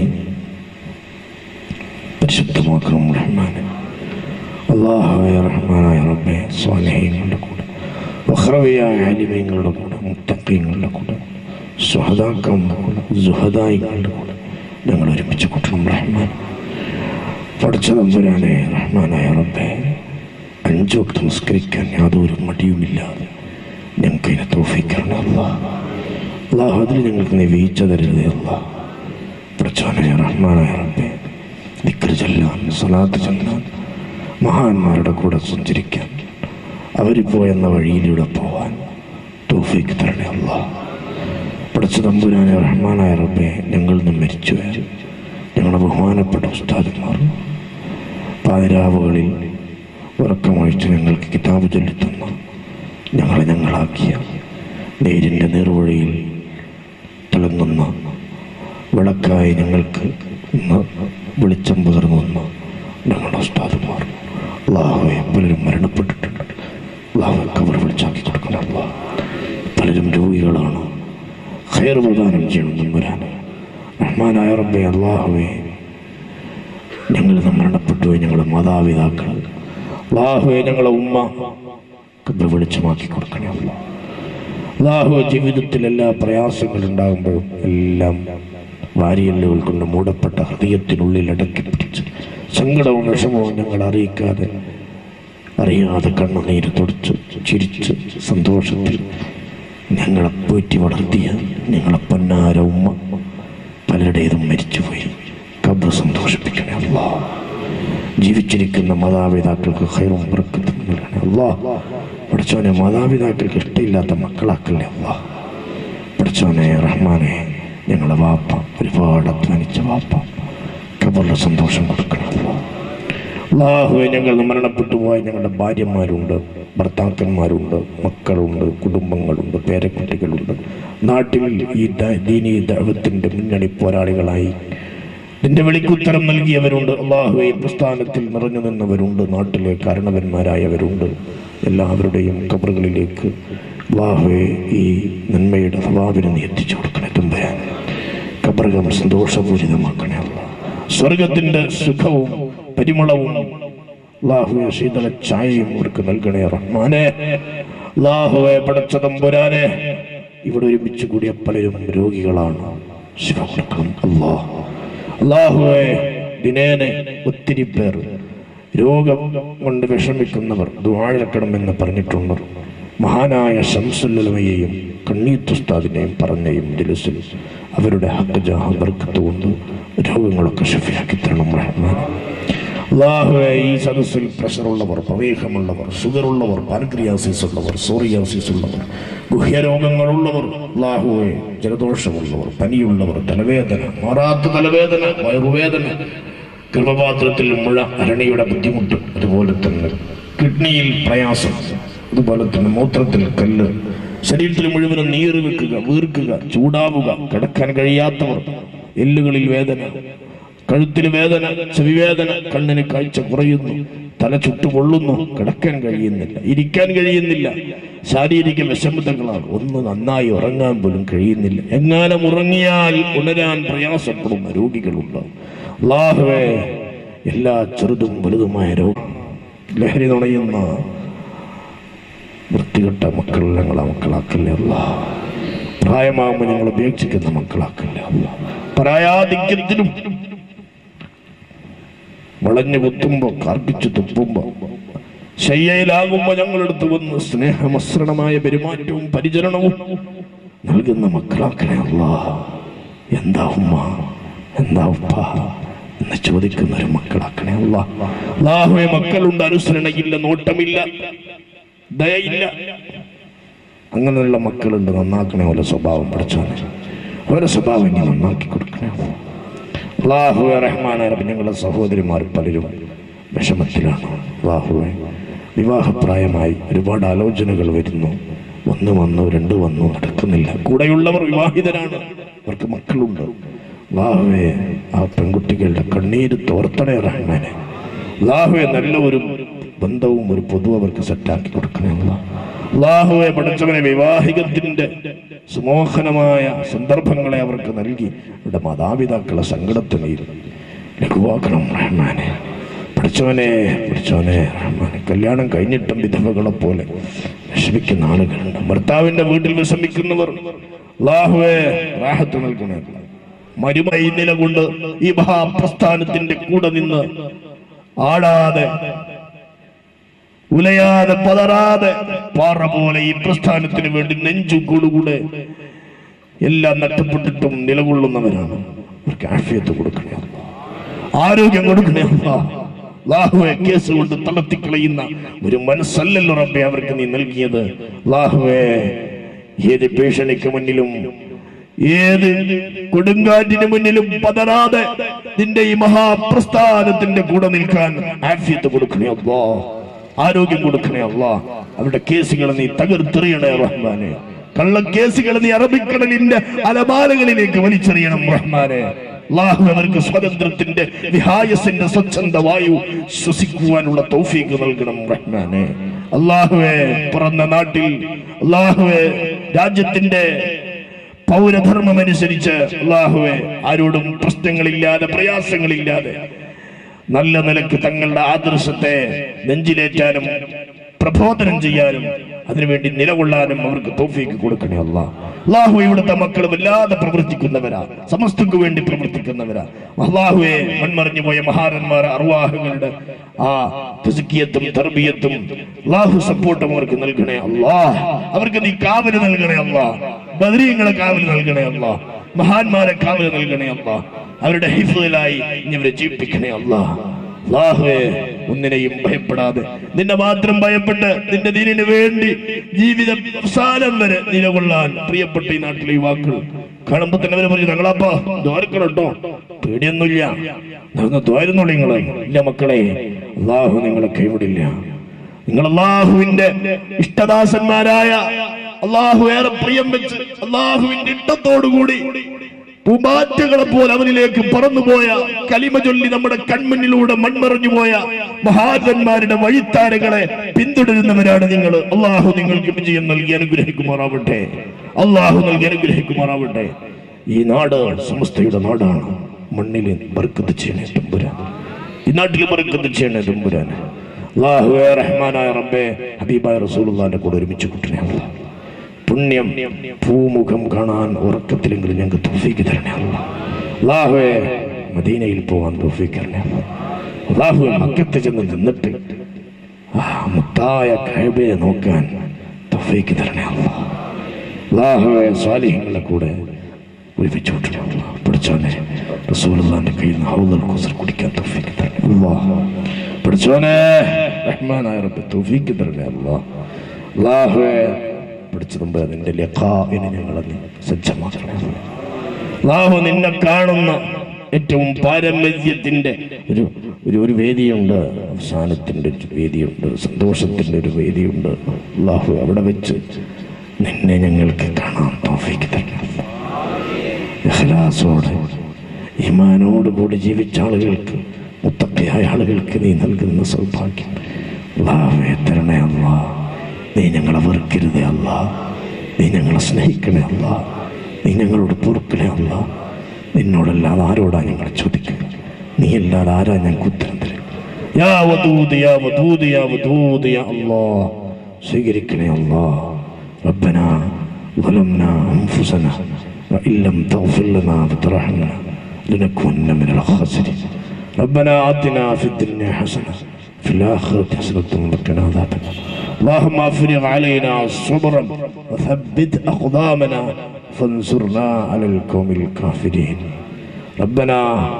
പരിശുദ്ധമാക്കണം റഹ്മാനെ അള്ളാഹുവെ റഹ്മാനായ റബ്ബെ സ്വാലഹ്യങ്ങളുടെ കൂടെ വഹ്റവിയായ അലിമയങ്ങളുടെ കൂടെ മുത്തക്കീങ്ങളുടെ കൂടെ സുഹദാക്കളുടെ കൂടെ സുഹദായികളുടെ കൂടെ ഞങ്ങൾ ഒരുമിച്ച് കൂട്ടണം റഹ്മാൻ പഠിച്ച നമ്പുരാനെ റഹ്മാനായ റബ്ബെ അഞ്ചു വക്ത് നമസ്കരിക്കാൻ യാതൊരു മടിയുമില്ലാതെ ഞങ്ങൾക്ക് ഇതിനെ തോഫിക്കണം അള്ളാഹ് അള്ളാഹു അതിൽ ഞങ്ങൾക്ക് നീ വീഴ്ച തരരുതേ അള്ളാഹ് പഠിച്ചവനെ റഹ്മാനായ റബ്ബെ ദിക്ർ ചൊല്ലാൻ സലാത്ത് ചൊല്ലാൻ മഹാന്മാരുടെ കൂടെ സഞ്ചരിക്കാൻ അവർ പോയെന്ന വഴിയിലൂടെ പോവാൻ തോഫിക്ക് തരണേ അള്ളാഹ് പഠിച്ച തമ്പുരാനെ റഹ്മാനായ റബ്ബെ ഞങ്ങളിൽ നിന്ന് മരിച്ചുപോയ ഞങ്ങളുടെ ബഹുമാനപ്പെട്ട ഉസ്താദന്മാർ പാതിരാവുകളിൽ ഉറക്കമൊഴിച്ച് ഞങ്ങൾക്ക് കിതാബ് ചൊല്ലിത്തന്ന ഞങ്ങളെ ഞങ്ങളാക്കിയ നേരിൻ്റെ നേർവഴിയിൽ തിളങ്ങുന്ന വിളക്കായി ഞങ്ങൾക്ക് ഇന്ന് വെളിച്ചം പകർന്നു വന്ന ഞങ്ങളുടെ ഉസ്താദുമാർ അള്ളാഹുവെ പലരും മരണപ്പെട്ടിട്ടുണ്ട് അള്ളാഹു കവർ വിളിച്ചാക്കി കൊടുക്കണം അള്ളാഹ് പലരും രോഗികളാണ് ഖൈർ പ്രദാനം ചെയ്യണം നമ്പുരാൻ റഹ്മാനായ റബ്ബെ അള്ളാഹുവെ ഞങ്ങൾ മരണപ്പെട്ടു ഞങ്ങളുടെ മാതാപിതാക്കൾ അള്ളാഹുവെ ഞങ്ങളെ ഉമ്മ കബർ വെളിച്ചമാക്കി കൊടുക്കണം അള്ളാഹ് അള്ളാഹു ജീവിതത്തിൽ എല്ലാ പ്രയാസങ്ങളും ഉണ്ടാകുമ്പോഴും എല്ലാം വാരിയല്ലുകൾ കൊണ്ട് മൂടപ്പെട്ട ഹൃദയത്തിനുള്ളിൽ അടക്കി പിടിച്ച് സങ്കടവും വിഷമവും ഞങ്ങൾ അറിയിക്കാതെ അറിയാതെ കണ്ണുനീര് തുടച്ച് ചിരിച്ച് സന്തോഷത്തിൽ ഞങ്ങളെ പോറ്റി വളർത്തിയ ഞങ്ങളെ പൊന്നാര ഉമ്മ പലരുടേതും മരിച്ചുപോയി കബർ സന്തോഷിപ്പിക്കണേ അല്ലാ ജീവിച്ചിരിക്കുന്ന മാതാപിതാക്കൾക്ക് ഹൈറും ബർക്കത്തും നൽകണേ അല്ലാ പഠിച്ചോനെ മാതാപിതാക്കൾക്ക് ഇഷ്ടമില്ലാത്ത മക്കളാക്കല്ലേ അല്ലാ പഠിച്ചോനെ റഹ്മാനെ ഞങ്ങളെ വാപ്പ ഒരുപാട് അധ്വാനിച്ച വാപ്പ കബറിലെ സന്തോഷം കൊടുക്കണം അല്ലാ. അള്ളാഹുവെ ഞങ്ങൾ മരണപ്പെട്ടു പോയ ഞങ്ങളുടെ ഭാര്യമാരുണ്ട് ഭർത്താക്കന്മാരുണ്ട് മക്കളുണ്ട് കുടുംബങ്ങളുണ്ട് പേരക്കുട്ടികളുണ്ട് നാട്ടിൽ ഈ ദ- ദീനീ ദൈവത്തിൻ്റെ മുന്നണി പോരാളികളായി നിന്റെ വിളിക്കുത്തരം നൽകിയവരുണ്ട് അള്ളാഹുവെ പ്രസ്ഥാനത്തിൽ നിറഞ്ഞു നിന്നവരുണ്ട് നാട്ടിലെ കാരണവന്മാരായവരുണ്ട് എല്ലാവരുടെയും കബറുകളിലേക്ക് അള്ളാഹുവെ ഈ നന്മയുടെ സ്വഭാവിനെ നീ എത്തിച്ചു കൊടുക്കണേ തുമ്പയാൻ കബറുകൾ സന്തോഷപൂരിതമാക്കണേ അല്ലാ. സ്വർഗത്തിന്റെ സുഖവും പരിമളവും അള്ളാഹുവെ ശീതള ചായയും അവർക്ക് നൽകണേ റഹ്മാനെ അള്ളാഹുവെ പടച്ച തമ്പുരാനെ ഇവിടെ ഒരുമിച്ച് കൂടിയ പലരും രോഗികളാണ് ശിവ കൊടുക്കണം അള്ളാഹ് അള്ളാഹുവെ ദിനേനെ ഒത്തിരി പേർ രോഗം കൊണ്ട് വിഷമിക്കുന്നവർ ദ്വാഴക്കണമെന്ന് പറഞ്ഞിട്ടുണ്ട് മഹാനായ ശംസുല്ലമയെയും കണ്ണീത്തുസ്താദിനെയും പറഞ്ഞയും ജലസിൽ അവരുടെ ഹക്കജാഹ ബർക്കത്ത് കൊണ്ട് രോഗങ്ങളൊക്കെ ഷഫിയാക്കി തരണം റഹ്മാൻ അള്ളാഹുവെ ഈ സദസ്സിൽ പ്രഷറുള്ളവർ പ്രമേഹമുള്ളവർ ഷുഗറുള്ളവർ പാൻക്രിയാസിസ് ഉള്ളവർ സോറിയാസിസ് ഉള്ളവർ ഗുഹ്യരോഗങ്ങളുള്ളവർ അള്ളാഹുവെ ജലദോഷമുള്ളവർ പനിയുള്ളവർ തലവേദന മാറാത്ത തലവേദന വയറുവേദന ഗർഭപാത്രത്തിൽ മുഴ അരണിയുടെ ബുദ്ധിമുട്ട് അതുപോലെ തന്നെ കിഡ്നിയിൽ പ്രയാസം അതുപോലെ തന്നെ മൂത്രത്തിൽ കല്ല് ശരീരത്തിൽ മുഴുവനും നീറ് വെക്കുക വീർക്കുക ചൂടാവുക കിടക്കാൻ കഴിയാത്തവർ എല്ലുകളിൽ വേദന കഴുത്തിൽ വേദന ചെവിവേദന കണ്ണിന് കാഴ്ച കുറയുന്നു തല ചുട്ടുപൊള്ളുന്നു കിടക്കാൻ കഴിയുന്നില്ല ഇരിക്കാൻ കഴിയുന്നില്ല ശാരീരിക വിഷമതകളാണ് ഒന്ന് നന്നായി ഉറങ്ങാൻ പോലും കഴിയുന്നില്ല എങ്ങാനും ഉറങ്ങിയാൽ ഉണരാൻ പ്രയാസപ്പെടുന്ന രോഗികളുണ്ട് അള്ളാഹുവേ എല്ലാ ചെറുതും വലുതുമായ രോഗം ലഹരി നുണയുന്ന വൃത്തികെട്ട മക്കൾ ഞങ്ങളെ മക്കളാക്കല്ലേ അല്ല പ്രായമാകുമ്പോൾ ഞങ്ങൾ ഉപേക്ഷിക്കുന്ന മക്കളാക്കല്ലേ അല്ല പ്രായാധിക്യത്തിനും വളഞ്ഞു കുത്തുമ്പോ കാർപ്പിച്ചു തുപ്പുമ്പോ ശയ്യയിലാകുമ്പോ ഞങ്ങളെടുത്ത് വന്ന് സ്നേഹമസൃണമായ പെരുമാറ്റവും പരിചരണവും നൽകുന്ന മക്കളാക്കണേ അല്ല എന്താ ഉമ്മ എന്താ ഉപ്പ എന്ന് ചോദിക്കുന്ന ഒരു മക്കളാക്കണേ അല്ല അള്ളാഹുവെ മക്കളുണ്ട് അനുസരണയില്ല നോട്ടമില്ല ദയയില്ല അങ്ങനെയുള്ള മക്കളുണ്ട് നന്നാക്കണേ ഓരോ സ്വഭാവം പഠിച്ചോനെ ഓരോ സ്വഭാവം ഇനി നന്നാക്കി കൊടുക്കണേ അള്ളാഹുവെ റഹ്മാനെ ഞങ്ങളുടെ സഹോദരിമാർ പലരും വിഷമത്തിലാണ് അള്ളാഹുവെ വിവാഹപ്രായമായി ഒരുപാട് ആലോചനകൾ വരുന്നു ഒന്ന് വന്നു രണ്ട് വന്നു നടക്കുന്നില്ല കൂടെയുള്ളവർ വിവാഹിതരാണ് അവർക്ക് മക്കളുണ്ട് അള്ളാഹുവെ ആ പെൺകുട്ടികളുടെ കണ്ണീര് തോർത്തണേ റഹ്മാനെ അള്ളാഹുവെ നല്ല ഒരു ബന്ധവും ഒരു പൊതു അവർക്ക് സെറ്റാക്കി കൊടുക്കണേ അല്ലാ. അള്ളാഹുവെ പഠിച്ചവനെ വിവാഹികത്തിന്റെ സുമോഹനമായ സന്ദർഭങ്ങളെ അവർക്ക് നൽകി അവരുടെ മാതാപിതാക്കളെ സങ്കടത്തിന് ലഘുവാക്കണം റഹ്മാനെ പഠിച്ചവനെ പഠിച്ചവനെ റഹ്മാനെ കല്യാണം കഴിഞ്ഞിട്ടും വിധവകളെ പോലെ വിഷമിക്കുന്ന ആളുകളുണ്ട് ഭർത്താവിന്റെ വീട്ടിൽ വിഷമിക്കുന്നവർ അള്ളാഹുവെ റാഹത്ത് നൽകണേ മരുമൈ നിലകൊണ്ട് ഈ മഹാപ്രസ്ഥാനത്തിന്റെ കൂടെ നിന്ന് ആടാതെ ഉലയാതെ പതറാതെ പാറ പോലെ ഈ പ്രസ്ഥാനത്തിന് വേണ്ടി നെഞ്ചു കൂടുകൂടെ എല്ലാം നഷ്ടപ്പെട്ടിട്ടും നിലകൊള്ളുന്നവരാണ് അവർക്ക് ആഫിയത്ത് കൊടുക്കണേ അല്ലാ. ആരോഗ്യം കൊടുക്കണേ അല്ലാ. അല്ലാഹുവെ കേസ് കൊണ്ട് തളർത്തിക്കളയുന്ന ഒരു മനസ്സല്ലല്ലോ റബ്ബെ അവർക്ക് നീ നൽകിയത് അല്ലാഹുവേ ഏത് ഭീഷണിക്ക് മുന്നിലും ഏത് കൊടുങ്കാറ്റിന് മുന്നിലും പതറാതെ നിന്റെ ഈ മഹാപ്രസ്ഥാനത്തിന്റെ കൂടെ നിൽക്കാൻ ആഫിയത്ത് കൊടുക്കണേ അല്ലാ ആരോഗ്യം കൊടുക്കണേ അല്ലാ അവരുടെ കേസുകൾ നീ തകർത്തെറിയണേ റഹ്മാനെ കള്ളക്കേസുകൾ നീ അറബിക്കടലിന്റെ അലമാലകളിലേക്ക് വലിച്ചെറിയണം റഹ്മാനെ അള്ളാഹു അവർക്ക് സ്വാതന്ത്ര്യത്തിന്റെ വിഹായസിന്റെ സ്വച്ഛന്ത വായു ശ്വസിക്കുവാനുള്ള തൗഫീക്ക് നൽകണം റഹ്മാനെ അള്ളാഹുവെ പിറന്ന നാട്ടിൽ അള്ളാഹുവെ രാജ്യത്തിന്റെ പൗരധർമ്മം അനുസരിച്ച് അള്ളാഹുവെ ആരോടും പ്രശ്നങ്ങളില്ലാതെ പ്രയാസങ്ങളില്ലാതെ നല്ല നിലക്ക് തങ്ങളുടെ ആദർശത്തെ നെഞ്ചിലേറ്റാനും പ്രബോധനം ചെയ്യാനും അതിനുവേണ്ടി നിലകൊള്ളാനും അവർക്ക് തോഫീക്ക് കൊടുക്കണേ അല്ല അള്ളാഹു ഇവിടുത്തെ മക്കൾ വല്ലാതെ പ്രവർത്തിക്കുന്നവരാ സമസ്തക്ക് വേണ്ടി പ്രവർത്തിക്കുന്നവരാ അള്ളാഹുവെ മൺമറിഞ്ഞു പോയ മഹാരന്മാർ അർവാഹങ്ങളുടെ ആ ഫിസിക്കിയത്തും തർബിയത്തും അള്ളാഹു സപ്പോർട്ടും അവർക്ക് നൽകണേ അല്ലാ അവർക്ക് നീ കാവല് നൽകണേ അല്ലാ ബദരീങ്ങളെ കാവല് നൽകണേ അല്ലാ മഹാന്മാരെ കാവല് നൽകണേ അല്ലാ അവരുടെ ഹിഫിലായി ഇനി അവരെ ജീവിപ്പിക്കണേ അല്ലാ അല്ലാഹുവേ ഒന്നിനെയും ഭയപ്പെടാതെ നിന്നെ മാത്രം ഭയപ്പെട്ട് നിന്റെ ദീനിന് വേണ്ടി ജീവിതം അവസാനം വരെ നിലകൊള്ളാൻ പ്രിയപ്പെട്ട ഈ നാട്ടിലെ യുവാക്കൾ കാണുമ്പോ തന്നെ അവര് പറയും ഞങ്ങളപ്പ ദ്വാരക്കണം കേട്ടോ പേടിയൊന്നുമില്ല നടന്ന് ദ്വാരുന്നുള്ളൂ നിങ്ങളെ ഇല്ല മക്കളെ അള്ളാഹു നിങ്ങളെ കൈവിടില്ല നിങ്ങൾ അള്ളാഹുവിന്റെ ഇഷ്ടദാസന്മാരായ അള്ളാഹു ഏറെ പ്രിയം വെച്ച് അള്ളാഹുവിന്റെ ഇഷ്ടത്തോടുകൂടി പൂമ്പാറ്റകളെ പോലെ അവനിലേക്ക് പറന്നുപോയ കലിമ ചൊല്ലി നമ്മുടെ കൺമുന്നിലൂടെ മൺമറഞ്ഞു പോയ മഹാജന്മാരുടെ വഴിത്താരകളെ പിന്തുടരുന്നവരാണ് നിങ്ങൾ അള്ളാഹു നിങ്ങൾക്ക് വിജയം നൽകി അനുഗ്രഹിക്കുമാറാവട്ടെ അള്ളാഹു നൽകി അനുഗ്രഹിക്കുമാറാവട്ടെ ഈ നാട് സമസ്തയുടെ നാടാണ് മണ്ണിൽ ബർക്കത്ത് ചെയ്യണേ തമ്പുരാൻ ഈ നാട്ടിൽ ബർക്കത്ത് ചെയ്യണേ തമ്പുരാൻ അള്ളാഹു റഹ്മാനായ റബ്ബെ ഹബീബായ റസൂലുള്ളാന്റെ കൂടെ ഒരുമിച്ച് കൂട്ടണേ അല്ലാ പുണ്യം പൂമുഖം കാണാൻ ഉറക്കത്തിലെങ്കിലും ഞങ്ങൾക്ക് തോഫീക്ക് തരണേ അല്ലാ. അല്ലാഹുവേ മദീനയിൽ പോകാൻ തോഫീക്ക് തരണേ അല്ലാ. അല്ലാഹുവേ മക്കത്ത് ചെന്ന് നിന്നിട്ട് ആ മുത്തായ കഴബയെ നോക്കാൻ തോഫീക്ക് തരണേ അല്ലാ. അല്ലാഹുവേ സ്വാലിഹ്യങ്ങളുടെ കൂടെ ഒരുമിച്ച് വിട്ടണേ അല്ലാ. പഠിച്ചോനെ റസൂലുള്ളാന്റെ കയ്യിൽ നിന്ന് ഹൗദുൽ ഖുസർ കുടിക്കാൻ തോഫീക്ക് തരണേ അല്ലാ. പഠിച്ചോനെ റഹ്മാനായ റബ്ബ് തോഫീക്ക് തരണേ അല്ലാ. അല്ലാഹുവേ പിടിച്ചു മുമ്പ് നിന്റെ ലഖാഇന് ഞങ്ങളെ നീ സജ്ജമാക്കണേ അല്ലാഹു നിന്നെ കാണുന്ന ഏറ്റവും പാരമ്പര്യത്തിന്റെ ഒരു ഒരു ഒരു വേദിയുണ്ട് അവസാനത്തിന്റെ ഒരു വേദിയുണ്ട് സന്തോഷത്തിന്റെ ഒരു വേദിയുണ്ട് അള്ളാഹു അവിടെ വെച്ച് നിന്നെ ഞങ്ങൾക്ക് കാണാൻ തോഫിക്ക് തരണം ഇഖ്ലാസോടെ ഈമാനോട് കൂടി ജീവിച്ച ആളുകൾക്ക് മുത്തക്കയായ ആളുകൾക്ക് നീ നൽകുന്ന സൗഭാഗ്യം അള്ളാഹുവേ തരണേ അല്ലാ നീ ഞങ്ങളെ വെറുക്കരുതേ അല്ല നീ ഞങ്ങളെ സ്നേഹിക്കണേ അല്ല നീ ഞങ്ങളോട് പൊറുക്കണേ അല്ല നിന്നോടല്ലാതെ ആരോടാ ഞങ്ങൾ ചോദിക്കുക നീ അല്ലാതെ ആരാ ഞങ്ങൾക്ക് ഉത്തരം തരും യാ വദൂദ് യാ വദൂദ് യാ വദൂദ് യാ അല്ലാ സ്വീകരിക്കണേ അല്ലാ ربنا ظلمنا أنفسنا وإن لم تغفر لنا وترحمنا لنكونن من الخاسرين ربنا آتنا في الدنيا حسنة في الآخرة حسنة وقنا عذاب النار اللهم افرغ علينا صبرا وثبت أقدامنا فانصرنا على القوم الكافرين ربنا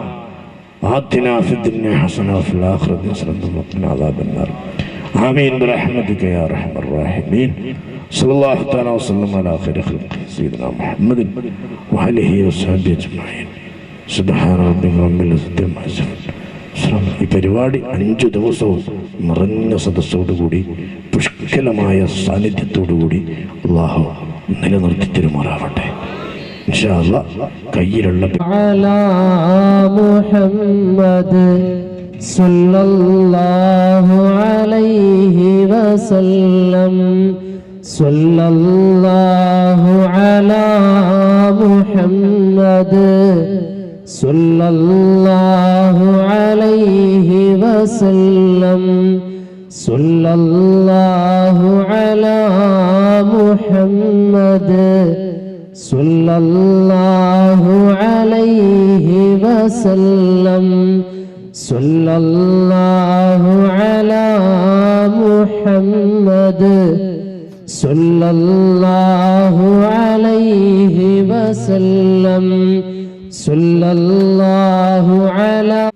آتنا في الدنيا حسنة وفي الآخرة حسنة وقنا عذاب النار آمين برحمتك يا أرحم الراحمين صلى الله تعالى وسلم على خير خلقه سيدنا محمد وآله وصحبه أجمعين سبحان ربك رب العزة عما يصفون ശ്രമം. ഈ പരിപാടി അഞ്ചു ദിവസവും നിറഞ്ഞ സദസ്സോടുകൂടി പുഷ്കലമായ സാന്നിധ്യത്തോടുകൂടി അള്ളാഹു നിലനിർത്തി തിരുമാറാവട്ടെ ഇൻഷാ അല്ലാ കയ്യിലുള്ള على محمد صلى الله عليه وسلم صلى الله على محمد صلى الله عليه وسلم صلى الله على محمد صلى الله عليه وسلم صلى الله على محمد صلى الله عليه وسلم صلى الله على